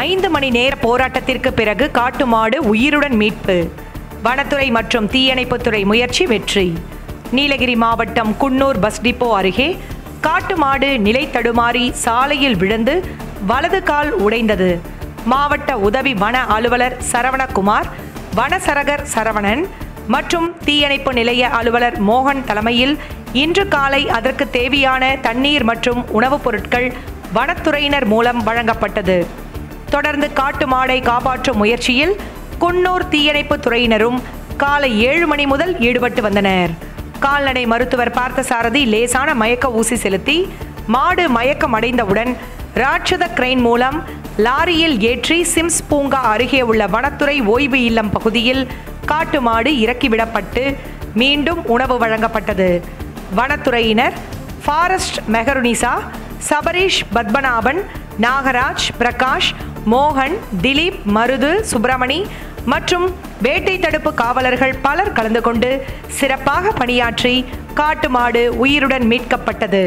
ஐந்து மணி நேர போராட்டத்திற்கு பிறகு காட்டு மாடு உயிருடன் மீட்பு வனத்துறை மற்றும் தீயணைப்புத்துறை முயற்சி வெற்றி நீலகிரி மாவட்டம் குன்னூர் பஸ் டிப்போ அருகே காட்டு மாடு நிலை தடுமாறி சாலையில் விழுந்து வலது கால் உடைந்தது மாவட்ட உதவி வன அலுவலர் சரவணகுமார் வனசரகர் சரவணன் மற்றும் தீயணைப்பு நிலைய அலுவலர் மோகன் தலைமையில் இன்று காலை அதற்கு தேவையான தண்ணீர் மற்றும் உணவுப் பொருட்கள் வனத்துறையினர் மூலம் வழங்கப்பட்டது தொடர்ந்து காட்டு மாடை காப்பாற்றும் முயற்சியில் குன்னூர் தீயணைப்பு துறையினரும் காலை ஏழு மணி முதல் ஈடுபட்டு வந்தனர் கால்நடை மருத்துவர் பார்த்தசாரதி லேசான மயக்க ஊசி செலுத்தி மாடு மயக்கம் அடைந்தவுடன் ராட்சத கிரெயின் மூலம் லாரியில் ஏற்றி சிம்ஸ் பூங்கா அருகே உள்ள வனத்துறை ஓய்வு இல்லம் பகுதியில் காட்டு மாடு இறக்கிவிடப்பட்டு மீண்டும் உணவு வழங்கப்பட்டது வனத்துறையினர் ஃபாரஸ்ட் மெஹருனிசா சபரீஷ் பத்மநாபன் நாகராஜ் பிரகாஷ் மோகன் திலீப் மருது சுப்பிரமணி மற்றும் வேட்டை தடுப்பு காவலர்கள் பலர் கலந்து கொண்டு சிறப்பாக பணியாற்றி காட்டு மாடு உயிருடன் மீட்கப்பட்டது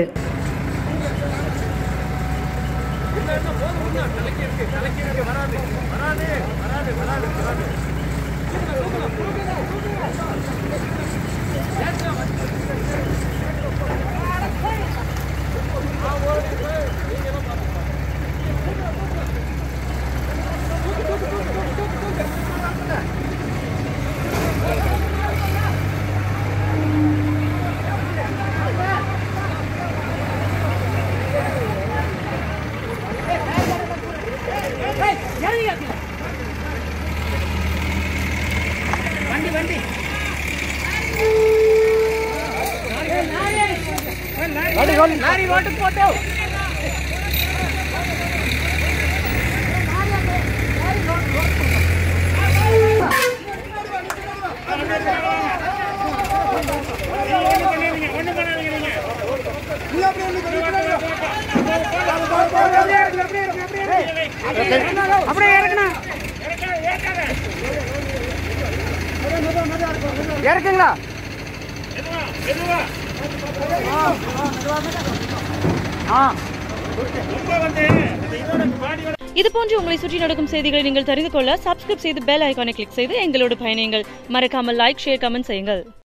அப்படியே இறக்குண்ணா இறக்குங்களா ஆ இது போன்று உங்களை சுற்றி நடக்கும் செய்திகளை நீங்கள் தெரிந்து கொள்ள சப்ஸ்கிரைப் செய்து பெல் ஐகானை கிளிக் செய்து எங்களோடு பயணியுங்கள் மறக்காமல் லைக் ஷேர் கமெண்ட் செய்யுங்கள்